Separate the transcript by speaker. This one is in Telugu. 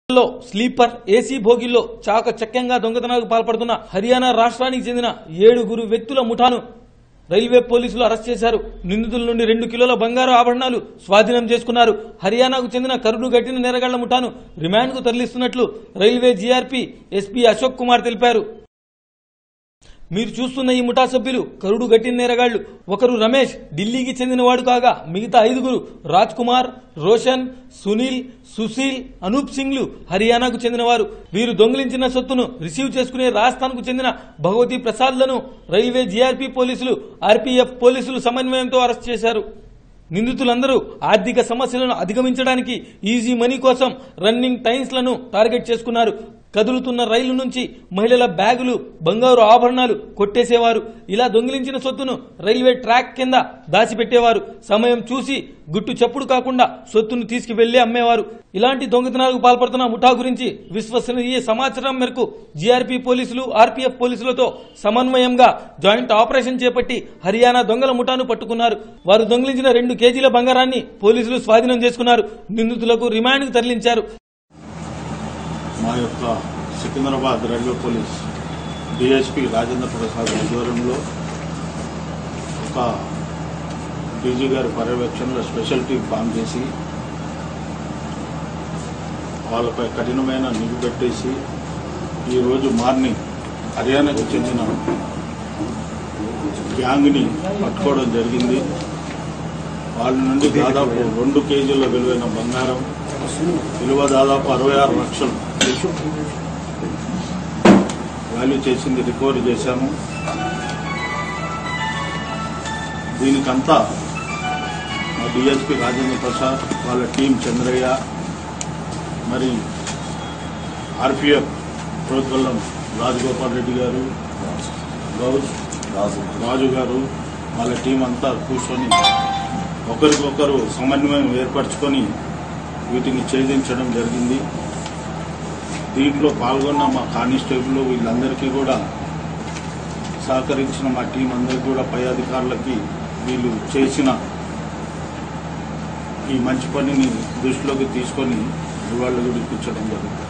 Speaker 1: లో స్లీపర్ ఏసీ భోగిల్లో చాకచక్యంగా దొంగతనాలకు పాల్పడుతున్న హర్యానా రాష్ట్రానికి చెందిన ఏడుగురు వ్యక్తుల ముఠాను రైల్వే పోలీసులు అరెస్ట్ చేశారు నిందితుల నుండి రెండు కిలోల బంగారు ఆభరణాలు స్వాధీనం చేసుకున్నారు హర్యానాకు చెందిన కరుడు గట్టిన నేరగాళ్ల ముఠాను రిమాండ్కు తరలిస్తున్నట్లు railway GRP SP Ashok Kumar తెలిపారు మీరు చూస్తున్న ఈ ముఠా సభ్యులు కరుడు గట్టిన నేరగాళ్లు ఒకరు రమేష్ ఢిల్లీకి చెందినవాడు కాగా మిగతా ఐదుగురు రాజ్ కుమార్ రోషన్ సునీల్ సుశీల్ అనూప్ సింగ్లు హర్యానాకు చెందినవారు వీరు దొంగిలించిన సొత్తును రిసీవ్ చేసుకునే రాజస్థాన్కు చెందిన భగవతి ప్రసాద్లను రైల్వే జీఆర్పీ పోలీసులు ఆర్పీఎఫ్ పోలీసులు సమన్వయంతో అరెస్ట్ చేశారు నిందితులందరూ ఆర్థిక సమస్యలను అధిగమించడానికి ఈజీ మనీ కోసం రన్నింగ్ టైమ్స్లను టార్గెట్ చేసుకున్నారు కదులుతున్న రైలు నుంచి మహిళల బ్యాగులు బంగారు ఆభరణాలు కొట్టేసేవారు ఇలా దొంగిలించిన సొత్తును రైల్వే ట్రాక్ కింద దాచిపెట్టేవారు సమయం చూసి గుట్టు చప్పుడు కాకుండా సొత్తును తీసుకువెళ్లి అమ్మేవారు ఇలాంటి దొంగతనాలకు పాల్పడుతున్న ముఠా గురించి విశ్వసనీయ సమాచారం మేరకు జీఆర్పీ పోలీసులు ఆర్పీఎఫ్ పోలీసులతో సమన్వయంగా జాయింట్ ఆపరేషన్ చేపట్టి హర్యానా దొంగల ముఠాను పట్టుకున్నారు వారు దొంగిలించిన రెండు కేజీల బంగారాన్ని పోలీసులు స్వాధీనం చేసుకున్నారు నిందితులకు రిమాండ్కు తరలించారు
Speaker 2: మా యొక్క Secunderabad railway police DSP Rajendra Prasad ఆధ్వర్యంలో ఒక డీజీ గారి పర్యవేక్షణలో స్పెషల్ టీం ఫామ్ చేసి వాళ్ళపై కఠినమైన నిఘు పెట్టేసి ఈరోజు మార్నింగ్ హర్యానాకు చెందిన గ్యాంగ్ని పట్టుకోవడం జరిగింది వాళ్ళ నుండి దాదాపు రెండు కేజీల విలువైన బంగారం విలువ దాదాపు అరవై ఆరు లక్షలు వాల్యూ చేసింది రికవరీ చేశాము దీనికంతా మా డిఎస్పి రాజేంద్ర ప్రసాద్ వాళ్ళ టీం చంద్రయ్య మరి ఆర్పిఎఫ్ ప్రోద్బల్లం రాజగోపాల్ రెడ్డి గారు గౌస్ రాజు గారు వాళ్ళ టీం అంతా కూర్చొని ఒకరికొకరు సమన్వయం ఏర్పరచుకొని వీటిని ఛేదించడం జరిగింది దీంట్లో పాల్గొన్న మా కానిస్టేబుల్ వీళ్ళందరికీ కూడా సహకరించిన మా టీం అందరికీ కూడా పై అధికారులకి వీళ్ళు చేసిన ఈ మంచి పనిని దృష్టిలోకి తీసుకొని ఇవాళ గుడిపించడం జరుగుతుంది